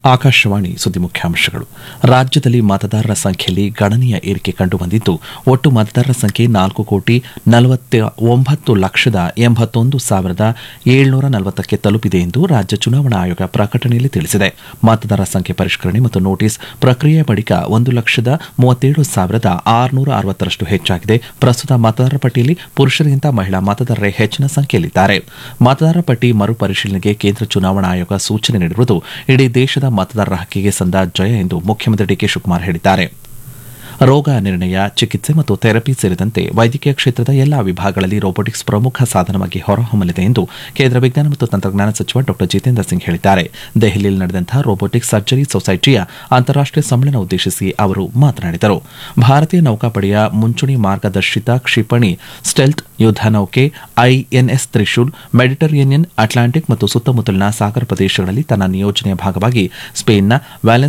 ಆಕಾಶವಾಣಿ ಸುದ್ದಿ ಮುಖ್ಯಾಂಶಗಳು ರಾಜ್ಯದಲ್ಲಿ ಮತದಾರರ ಸಂಖ್ಯೆಯಲ್ಲಿ ಗಣನೀಯ ಏರಿಕೆ ಕಂಡುಬಂದಿದ್ದು ಒಟ್ಟು ಮತದಾರರ ಸಂಖ್ಯೆ ನಾಲ್ಕು ಕೋಟಿ ನಲವತ್ತ ಒಂಬತ್ತು ಲಕ್ಷದ ಎಂಬತ್ತೊಂದು ಸಾವಿರದ ಏಳ್ನೂರ ನಲವತ್ತಕ್ಕೆ ತಲುಪಿದೆ ಎಂದು ರಾಜ್ಯ ಚುನಾವಣಾ ಆಯೋಗ ಪ್ರಕಟಣೆಯಲ್ಲಿ ತಿಳಿಸಿದೆ ಮತದಾರರ ಸಂಖ್ಯೆ ಪರಿಷ್ಕರಣೆ ಮತ್ತು ನೋಟಿಸ್ ಪ್ರಕ್ರಿಯೆ ಬಳಿಕ ಒಂದು ಲಕ್ಷದ ಮೂವತ್ತೇಳು ಸಾವಿರದ ಆರುನೂರ ಅರವತ್ತರಷ್ಟು ಹೆಚ್ಚಾಗಿದೆ ಪ್ರಸ್ತುತ ಮತದಾರರ ಪಟ್ಟಿಯಲ್ಲಿ ಪುರುಷರಿಗಿಂತ ಮಹಿಳಾ ಮತದಾರರೇ ಹೆಚ್ಚಿನ ಸಂಖ್ಯೆಯಲ್ಲಿದ್ದಾರೆ ಮತದಾರರ ಪಟ್ಟಿ ಮರುಪರಿಶೀಲನೆಗೆ ಕೇಂದ್ರ ಚುನಾವಣಾ ಆಯೋಗ ಸೂಚನೆ ನೀಡಿರುವುದು ಇಡೀ ದೇಶದ ಮತದಾರರ ಹಕ್ಕಿಗೆ ಸಂದ ಜಯ ಎಂದು ಮುಖ್ಯಮಂತ್ರಿ ಡಿಕೆ ಶಿವಕುಮಾರ್ ಹೇಳಿದ್ದಾರೆ ರೋಗ ನಿರ್ಣಯ ಚಿಕಿತ್ಸೆ ಮತ್ತು ಥೆರಪಿ ಸೇರಿದಂತೆ ವೈದ್ಯಕೀಯ ಕ್ಷೇತ್ರದ ಎಲ್ಲಾ ವಿಭಾಗಗಳಲ್ಲಿ ರೋಬೋಟಿಕ್ಸ್ ಪ್ರಮುಖ ಸಾಧನವಾಗಿ ಹೊರಹೊಮ್ಮಲಿದೆ ಎಂದು ಕೇಂದ್ರ ವಿಜ್ಞಾನ ಮತ್ತು ತಂತ್ರಜ್ಞಾನ ಸಚಿವ ಡಾ ಜಿತೇಂದ್ರ ಸಿಂಗ್ ಹೇಳಿದ್ದಾರೆ ದೆಹಲಿಯಲ್ಲಿ ನಡೆದಂತಹ ರೋಬೋಟಿಕ್ಸ್ ಸರ್ಜರಿ ಸೊಸೈಟಿಯ ಅಂತಾರಾಷ್ಟೀಯ ಸಮ್ಮೇಳನ ಉದ್ದೇಶಿಸಿ ಅವರು ಮಾತನಾಡಿದರು ಭಾರತೀಯ ನೌಕಾಪಡೆಯ ಮುಂಚೂಣಿ ಮಾರ್ಗದರ್ಶಿತ ಕ್ಷಿಪಣಿ ಸ್ಟೆಲ್ತ್ ಯುದ್ಧ ನೌಕೆ ಐಎನ್ಎಸ್ ತ್ರಿಶೂಲ್ ಮೆಡಿಟರೇನಿಯನ್ ಅಟ್ಲಾಂಟಿಕ್ ಮತ್ತು ಸುತ್ತಮುತ್ತಲಿನ ಸಾಗರ ಪ್ರದೇಶಗಳಲ್ಲಿ ತನ್ನ ನಿಯೋಜನೆಯ ಭಾಗವಾಗಿ ಸ್ಪೇನ್ನ ವ್ಯಾಲೆನ್ಸ್